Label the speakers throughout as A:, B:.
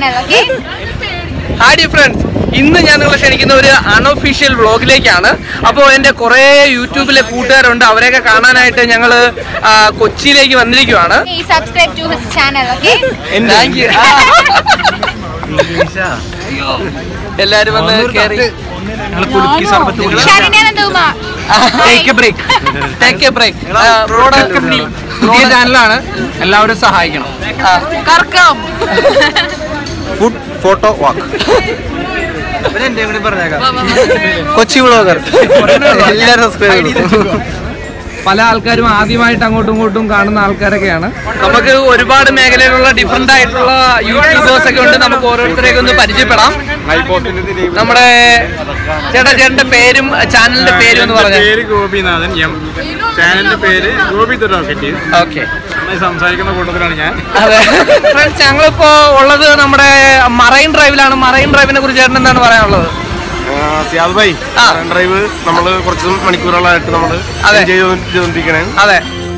A: channel, okay?
B: Hi dear friends ഇന്ന് ഞാൻ നിങ്ങളെ ക്ഷണിക്കുന്ന ഒരു അൺഒഫീഷ്യൽ വ്ളോഗിലേക്കാണ് അപ്പോൾ എൻ്റെ കുറേ യൂട്യൂബിലെ കൂട്ടുകാരുണ്ട് അവരെയൊക്കെ കാണാനായിട്ട് ഞങ്ങൾ കൊച്ചിയിലേക്ക് വന്നിരിക്കുവാണ്
A: Please subscribe to his channel, okay?
B: Thank you എല്ലാരും വന്ന് കയറി
A: ഷാരിനെയാണ് ഉമ്മ
B: take a break take a break
C: പുതിയ ചാനലാണ് എല്ലാവരും സഹായിക്കണം
A: കറക്കം
D: food photo walk
B: Kochi vlogger എല്ലാവരും സബ്സ്ക്രൈബ് ചെയ്തു
C: പല ആൾക്കാരും ആദ്യമായിട്ട് അങ്ങോട്ടും ഇങ്ങോട്ടും കാണുന്ന ആൾക്കാരൊക്കെയാണ്
B: നമുക്ക് ഒരുപാട് മേഖലയിലുള്ള ഡിഫറെന്റ് ആയിട്ടുള്ള യൂട്യൂബേഴ്സ് ഒക്കെ ഉണ്ട് നമുക്ക് ഓരോരുത്തരെയൊക്കെ ഒന്ന് പരിചയപ്പെടാം നമ്മുടെ ചേട്ടാ ചേട്ടന്റെ പേരും ചാനലിന്റെ പേരും എന്ന് പറഞ്ഞാൽ
D: പേര് ഗോപിനാഥൻ എം ചാനലിന്റെ പേര് ഗോപി ദ റോക്കറ്റ്
B: ഓക്കെ
D: നന്നായി സംസാരിക്കുന്ന കൂട്ടത്തിലാണ് ഞാൻ
B: അതെ ഫ്രണ്ട്സ് ഞങ്ങളിപ്പോ ഉള്ളത് നമ്മുടെ മറൈൻ ഡ്രൈവിലാണ് മറൈൻ ഡ്രൈവിനെ കുറിച്ച് ചേട്ടൻ എന്താണ് പറയാനുള്ളത്
D: സിയാദ് ഭായി
B: ആ.
D: ഡ്രൈവ് നമ്മൾ കുറച്ച് മണിക്കൂറുകളായിട്ട് നമ്മൾ
B: അതെ.
D: എൻജോയ് ചെയ്തുകൊണ്ടിരിക്കണേ
B: അതെ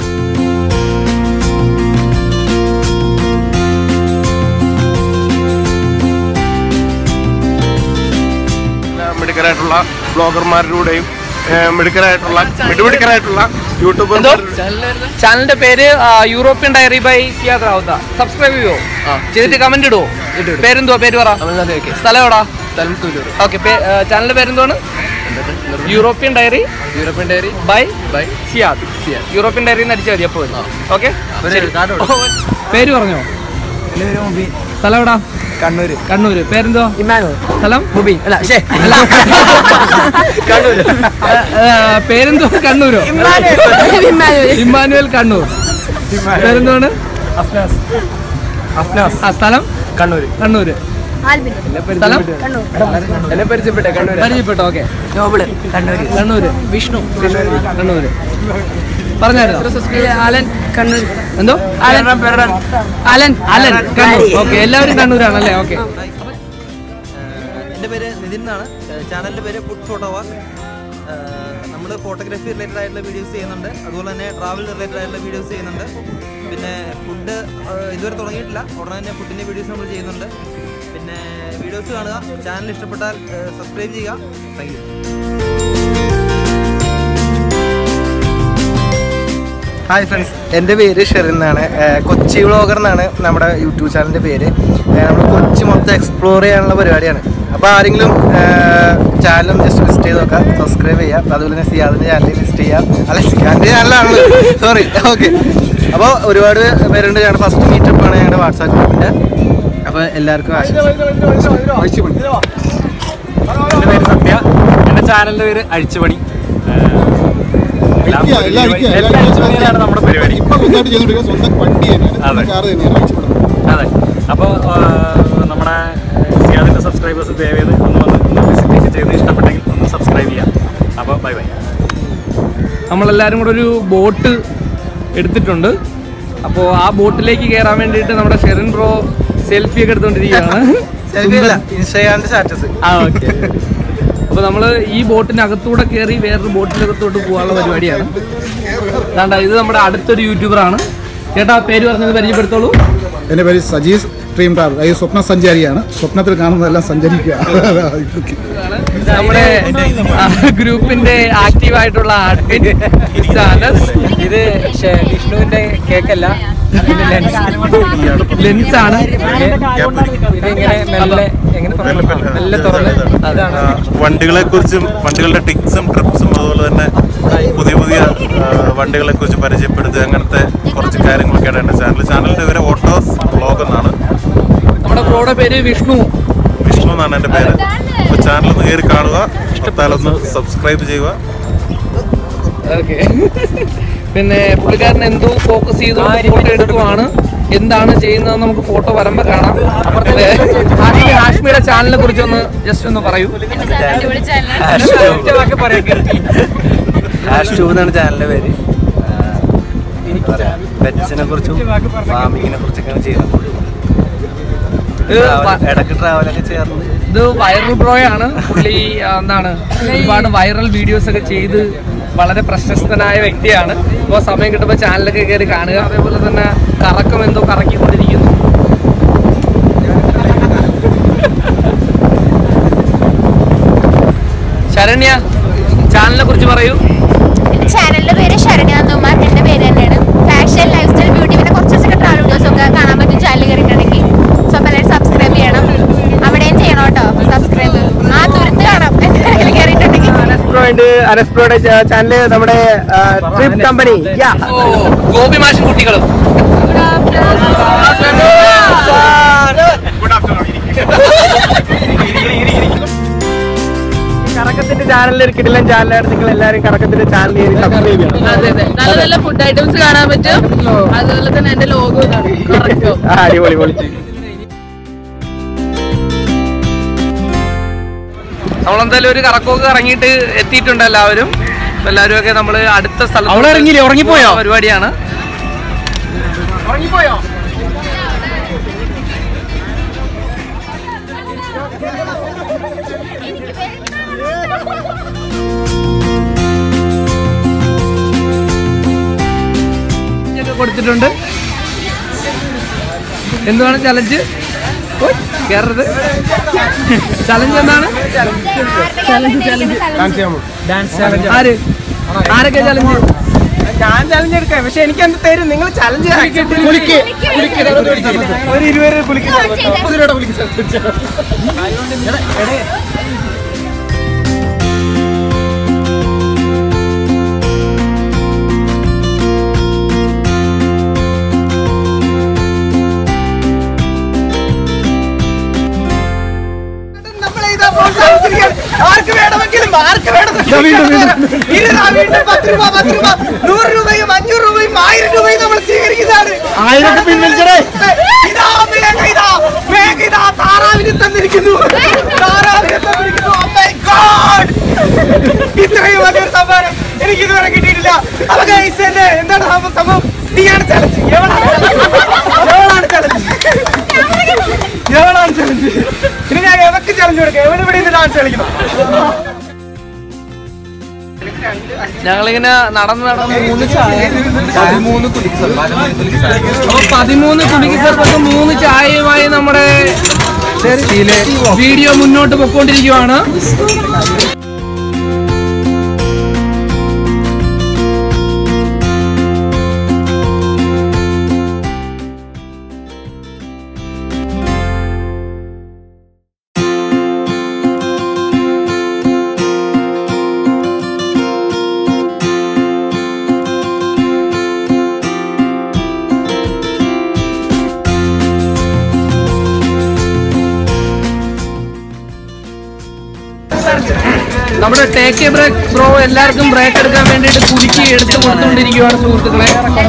D: മിടുക്കരായിട്ടുള്ള ബ്ലോഗർമാരിലൂടെയും മിടുക്കരായിട്ടുള്ള മിടുമിടുക്കരായിട്ടുള്ള
B: എന്തോ
D: യൂട്യൂബർ
B: ചാനലിന്റെ പേര് ആ, European diary by Siyad Ravutha subscribe ചെയ്യുവോ ചെയ്തിട്ട് കമന്റ് ഇടുവോ പേരെന്തുവാ പേര് പറ സ്ഥലം എവിടാ ഓക്കെ ചാനലിന്റെ പേരെന്താണ് European diary European diary by by Siyad European diary എന്ന് അടിച്ചാൽ മതി അപ്പോൾ ഓക്കെ
C: പേര് പറഞ്ഞോ സ്ഥലം എവിടാ കണ്ണൂര് കണ്ണൂര് പേരെന്തോ സ്ഥലം മുബി അല്ല പേരെന്തോ കണ്ണൂരോ ഇമ്മാനുവൽ കണ്ണൂർ പേരെന്തോണ് ആ സ്ഥലം കണ്ണൂര് കണ്ണൂര് സ്ഥലം
B: എന്നെ പരിചയപ്പെട്ടെ കണ്ണൂർ
C: പരിചയപ്പെട്ടോ ഓക്കെ കണ്ണൂര് കണ്ണൂര് വിഷ്ണു കണ്ണൂര് പറഞ്ഞായിരുന്നോ ആലൻ കണ്ണൂർ എന്തോ ആലൻ ആലൻ ആലൻ കണ്ണൂർ ഓക്കെ എല്ലാവരും കണ്ണൂരാണല്ലേ ഓക്കെ
E: എൻ്റെ പേര് നിതിൻ എന്നാണ് ചാനലിൻ്റെ പേര് ഫുഡ് ഫോട്ടോ വാക്ക് നമ്മൾ ഫോട്ടോഗ്രാഫി റിലേറ്റഡ് ആയിട്ടുള്ള വീഡിയോസ് ചെയ്യുന്നുണ്ട് അതുപോലെ തന്നെ ട്രാവൽ റിലേറ്റഡ് ആയിട്ടുള്ള വീഡിയോസ് ചെയ്യുന്നുണ്ട് പിന്നെ ഫുഡ് ഇതുവരെ തുടങ്ങിയിട്ടില്ല ഉടനെ തന്നെ ഫുഡിൻ്റെ വീഡിയോസ് നമ്മൾ ചെയ്യുന്നുണ്ട് പിന്നെ വീഡിയോസ് കാണുക ചാനൽ ഇഷ്ടപ്പെട്ടാൽ സബ്സ്ക്രൈബ് ചെയ്യുക താങ്ക് യു
F: ഹായ് ഫ്രണ്ട്സ് എൻ്റെ പേര് ഷെറിൻ എന്നാണ് ഏഹ് കൊച്ചി വ്ളോഗർ എന്നാണ് നമ്മുടെ യൂട്യൂബ് ചാനലിൻ്റെ പേര് നമ്മൾ കൊച്ചി മൊത്തം എക്സ്പ്ലോർ ചെയ്യാനുള്ള പരിപാടിയാണ് അപ്പോൾ ആരെങ്കിലും ചാനൽ ജസ്റ്റ് വിസിറ്റ് ചെയ്ത് നോക്കാം സബ്സ്ക്രൈബ് ചെയ്യുക അപ്പോൾ അതുപോലെ തന്നെ സിയാദിൻ്റെ ചാനൽ ലിസ്റ്റ് ചെയ്യാം അല്ല സിയാദിൻ്റെ ചാനലാണ് സോറി ഓക്കെ അപ്പോൾ ഒരുപാട് പേരുണ്ട് ഞങ്ങളുടെ ഫസ്റ്റ് മീറ്റപ്പാണ് ഞങ്ങളുടെ വാട്സാപ്പ് ഗ്രൂപ്പിൻ്റെ അപ്പോൾ എല്ലാവർക്കും ആശംസ
D: എൻ്റെ പേര് സത്യ എൻ്റെ ചാനലിന്റെ പേര് അഴിച്ചുപണി എല്ലാം എല്ലാം അഴിച്ചുപണിയിലാണ് നമ്മുടെ പരിപാടി അതെ അതെ അപ്പോൾ നമ്മുടെ സിയാദിന്റെ സബ്സ്ക്രൈബേഴ്സ് ദയവ് ചെയ്ത് ഒന്ന് വന്ന് ഒന്ന് വിസിറ്റ് ചെയ്ത് ഇഷ്ടപ്പെട്ടെങ്കിൽ ഒന്ന് സബ്സ്ക്രൈബ് ചെയ്യാം അപ്പോൾ ബൈ ബൈ
C: നമ്മളെല്ലാവരും കൂടെ ഒരു ബോട്ട് എടുത്തിട്ടുണ്ട് അപ്പോൾ ആ ബോട്ടിലേക്ക് കയറാൻ വേണ്ടിയിട്ട് നമ്മുടെ ഷെറിൻ ബ്രോ സെൽഫി ഒക്കെ എടുത്തുകൊണ്ടിരിക്കുകയാണ്
F: സെൽഫിയല്ല ഇൻസ്റ്റഗ്രാമിൻ്റെ സ്റ്റാറ്റസ്
C: ആ ഓക്കെ അപ്പോൾ നമ്മൾ ഈ ബോട്ടിനകത്തൂടെ കയറി വേറൊരു ബോട്ടിനകത്തോട്ട് പോകാനുള്ള പരിപാടിയാണ് അതാണ്ട ഇത് നമ്മുടെ അടുത്തൊരു യൂട്യൂബറാണ് ചേട്ടാ പേര് പറഞ്ഞത് പരിചയപ്പെടുത്തോളൂ
G: എൻ്റെ പേര് സജീസ് ഡ്രീം ട്രാവൽ ഈ സ്വപ്ന സഞ്ചാരിയാണ് സ്വപ്നത്തിൽ കാണുന്നതെല്ലാം സഞ്ചരിക്കുക
C: നമ്മുടെ ആ, ഗ്രൂപ്പിന്റെ ആക്റ്റീവ് ആയിട്ടുള്ള അഡ്മിൻ ചാനൽസ് ഇത് വിഷ്ണുവിന്റെ കേക്കല്ല ലെൻസ് ആണ് ഇതിങ്ങനെ മെല്ലെ എങ്ങനെ തുറന്ന് മെല്ലെ തുറന്ന് അതാണ്
H: വണ്ടികളെ കുറിച്ചും വണ്ടികളുടെ ടിക്സും ട്രിപ്സും അതുപോലെ തന്നെ പുതിയ പുതിയ വണ്ടികളെ കുറിച്ച് പരിചയപ്പെടുത്തുക അങ്ങനത്തെ കുറച്ച് കാര്യങ്ങളൊക്കെയാണ് എൻ്റെ ചാനൽ ചാനലിൻ്റെ പേര് ഓട്ടോസ് വ്ളോഗ് എന്നാണ്
C: നമ്മുടെ പ്രോയുടെ പേര് വിഷ്ണു
H: വിഷ്ണു എന്നാണ് എൻ്റെ പേര് അപ്പോൾ ചാനൽ ഒന്ന് കയറി കാണുക ഇഷ്ടത്താലൊന്ന് സബ്സ്ക്രൈബ് ചെയ്യുക
C: ഓക്കെ പിന്നെ പുള്ളിക്കാരൻ എന്തോ ഫോക്കസ് ചെയ്ത് ഫോട്ടോ എടുക്കുവാണ് എന്താണ് ചെയ്യുന്നതെന്ന് നമുക്ക് ഫോട്ടോ വരുമ്പോൾ കാണാം അപ്പുറത്തെ ഹാഷ്മി ഹാഷ്മിയുടെ ചാനലിനെ കുറിച്ച് ഒന്ന് ജസ്റ്റ് ഒന്ന് പറയൂ
E: ഹാഷ് ട്യൂബ് എന്നാണ് ചാനലിൻ്റെ പേര് പെറ്റ്സിനെ കുറിച്ചും ഫാമിങ്ങിനെ കുറിച്ചൊക്കെയാണ് ചെയ്യുന്നത്
C: ഇത് വ-
E: ഇടയ്ക്ക് ട്രാവലൊക്കെ ചേർന്ന്
C: ഇത് വൈറൽ ബ്രോയാണ് പുള്ളി ആ, എന്താണ് ഒരുപാട് വൈറൽ വീഡിയോസ് ഒക്കെ ചെയ്ത് വളരെ പ്രശസ്തനായ വ്യക്തിയാണ് അപ്പോൾ സമയം കിട്ടുമ്പോൾ ചാനലൊക്കെ കയറി കാണുക അതേപോലെ തന്നെ കറക്കം എന്തോ കറക്കിക്കൊണ്ടിരിക്കുന്നു
B: ശരണ്യ ചാനലിനെ കുറിച്ച് പറയൂ
A: ചാനലിന്റെ പേര് ശരണ്യാന്തുമാർ എന്റെ പേര് തന്നെയാണ് ഫാഷൻ ലൈഫ് സ്റ്റൈൽ ബ്യൂട്ടി പിന്നെ കുറച്ച് ദിവസമൊക്കെ ട്രാവൽ വീഡിയോസ് ഒക്കെ കാണാൻ പറ്റും ചാനൽ കയറിയിട്ടുണ്ടെങ്കിൽ സോ അപ്പോൾ എല്ലാവരും സബ്സ്ക്രൈബ് ചെയ്യണം അവിടെയും ചെയ്യണം കേട്ടോ സബ്സ്ക്രൈബ് ആ തുരുത്ത് കാണാം എന്തായാലും കയറിയിട്ടുണ്ടെങ്കിൽ
F: അനസ്പ്രോയുടെ ചാനല് നമ്മുടെ ട്രിപ്പ് കമ്പനി
B: ഓ ഗോപി മാഷും കുട്ടികളും
F: കറക്കത്തിന്റെ ചാനലിൽ ഒരു കിടിലൻ ചാനലാണ് നിങ്ങൾ എല്ലാവരും കറക്കത്തിന്റെ ചാനൽ കയറി സബ്സ്ക്രൈബ് ചെയ്യണം
I: അതെ അതെ നല്ല നല്ല ഫുഡ് ഐറ്റംസ് കാണാൻ പറ്റും അതുപോലെ തന്നെ എന്റെ ലോഗോ കറക്റ്റോ
F: ആ, അടിപൊളി പൊളിച്ച്
B: നമ്മളെന്തായാലും ഒരു കറക്കമൊക്കെ ഇറങ്ങിയിട്ട് എത്തിയിട്ടുണ്ട് എല്ലാവരും അപ്പൊ എല്ലാവരും ഒക്കെ നമ്മൾ അടുത്ത സ്ഥലത്ത്
F: അവള് ഇറങ്ങിയില്ലേ? ഉറങ്ങിപ്പോയോ?
B: പരിപാടിയാണ് ഒക്കെ കൊടുത്തിട്ടുണ്ട് എന്തുവാണ് ചലഞ്ച് കയറരുത് ചലഞ്ച് എന്താണ് ആര് ആരൊക്കെ ചലഞ്ച്
F: ഞാൻ ചലഞ്ച് എടുക്കാം പക്ഷെ എനിക്ക് എന്ത് തരും നിങ്ങൾ ചലഞ്ച് ഒരു ഇരുപത് രൂപ പുലിക്ക് മുപ്പത് രൂപയുടെ പുലിക്ക് ആർക്ക് വേണമെങ്കിലും ആർക്ക് വേണമെങ്കിലും പത്ത് രൂപ പത്ത് രൂപ നൂറ് രൂപയും അഞ്ഞൂറ് രൂപയും ആയിരം രൂപയും നമ്മൾ സ്വീകരിക്കുന്നതാണ് ആയിരം ഇതാ മേഘ ഇതാ മേഘ ഇതാ താറാവിന് തന്നിരിക്കുന്നു താറാവിന് തന്നിരിക്കുന്നു Oh my God! ഇത്രയും വലിയൊരു സമ്മാനം എനിക്ക് ഇതുവരെ കിട്ടിയിട്ടില്ല അപ്പൊ guys, എന്നെ എന്താണ് സംഭവം സംഭവം നീയാണ് ചലഞ്ച് എവളാണ് ചലഞ്ച് എവളാണ് ചലഞ്ച് ഇനി ഞാൻ എവക്ക് ചലഞ്ച് കൊടുക്കാം എവിടെ ഇവിടെ നിന്ന് ഡാൻസ് കളിക്കണം
B: ഞങ്ങളിങ്ങനെ നടന്ന് നടന്ന് മൂന്ന് ചായ പതിമൂന്ന് അപ്പൊ പതിമൂന്ന് കുടുക്കി സർബത്ത് മൂന്ന് ചായയുമായി നമ്മുടെ വീഡിയോ മുന്നോട്ട് പൊക്കോണ്ടിരിക്കുവാണ് നമ്മുടെ ടേക്ക് എ ബ്രേക്ക് ബ്രോ എല്ലാവർക്കും ബ്രേക്ക് എടുക്കാൻ വേണ്ടിയിട്ട് കുലുക്കി എടുത്തു കൊടുത്തുകൊണ്ടിരിക്കുകയാണ് സുഹൃത്തുക്കളെ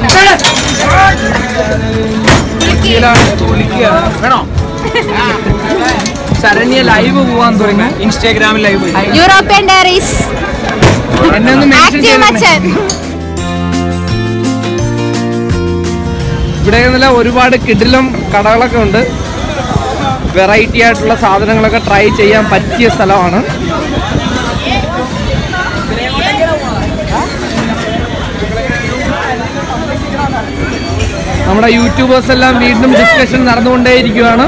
B: കുലുക്കിയിലാണ് കുലുക്കിയാണ് വേണോ ശരണ്യ ലൈവ് പോവാൻ തുടങ്ങി ഇൻസ്റ്റാഗ്രാമിൽ ലൈവ്
A: യൂറോപ്യൻ ഡയറീസ്
B: എന്നെ ഒന്ന് മെൻഷൻ
A: ആക്റ്റീവ്
B: ചെയ്യണം
A: മച്ചൻ
B: ഇവിടെ നല്ല ഒരുപാട് കിടിലം കടകളൊക്കെ ഉണ്ട് വെറൈറ്റി ആയിട്ടുള്ള സാധനങ്ങളൊക്കെ ട്രൈ ചെയ്യാൻ പറ്റിയ സ്ഥലമാണ് നമ്മുടെ യൂട്യൂബേഴ്സ് എല്ലാം വീണ്ടും ഡിസ്കഷൻ നടന്നുകൊണ്ടേയിരിക്കുകയാണ്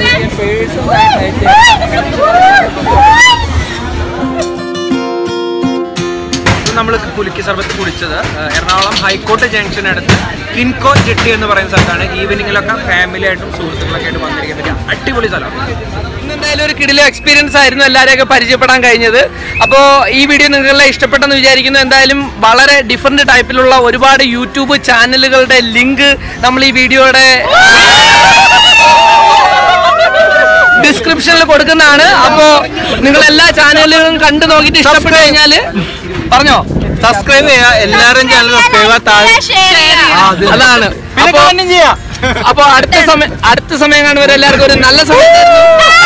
J: നമ്മൾ കുലുക്കി സർബത്ത് കുടിച്ചത് ഏഹ്, എറണാകുളം ഹൈക്കോർട്ട് ജംഗ്ഷൻ അടുത്ത് കിൻകോ ജെട്ടി എന്ന് പറയുന്ന സ്ഥലത്താണ് ഈവനിങ്ങിലൊക്കെ ഫാമിലി ആയിട്ടും സുഹൃത്തുക്കളൊക്കെ ആയിട്ട് വന്നിരിക്കാൻ പറ്റിയ അടിപൊളി സ്ഥലം
B: ഇന്ന് എന്തായാലും ഒരു കിടിലം എക്സ്പീരിയൻസ് ആയിരുന്നു എല്ലാവരെയൊക്കെ പരിചയപ്പെടാൻ കഴിഞ്ഞത് അപ്പോൾ ഈ വീഡിയോ നിങ്ങളെ ഇഷ്ടപ്പെട്ടെന്ന് വിചാരിക്കുന്നു എന്തായാലും വളരെ ഡിഫറെൻറ്റ് ടൈപ്പിലുള്ള ഒരുപാട് യൂട്യൂബ് ചാനലുകളുടെ ലിങ്ക് നമ്മൾ ഈ വീഡിയോയുടെ ഡിസ്ക്രിപ്ഷനിൽ കൊടുക്കുന്നതാണ് അപ്പോൾ നിങ്ങൾ എല്ലാ ചാനലുകളും കണ്ടു നോക്കിയിട്ട് ഇഷ്ടപ്പെട്ടു കഴിഞ്ഞാൽ പറഞ്ഞോ
J: സബ്സ്ക്രൈബ് ചെയ്യുക എല്ലാവരും ചാനൽ സബ്സ്ക്രൈബ് താഴെ
B: അതാണ് അപ്പൊ അപ്പൊ അടുത്ത സമയം അടുത്ത സമയം കാണുന്നവരെല്ലാവർക്കും ഒരു നല്ല സമയം തരുന്നു.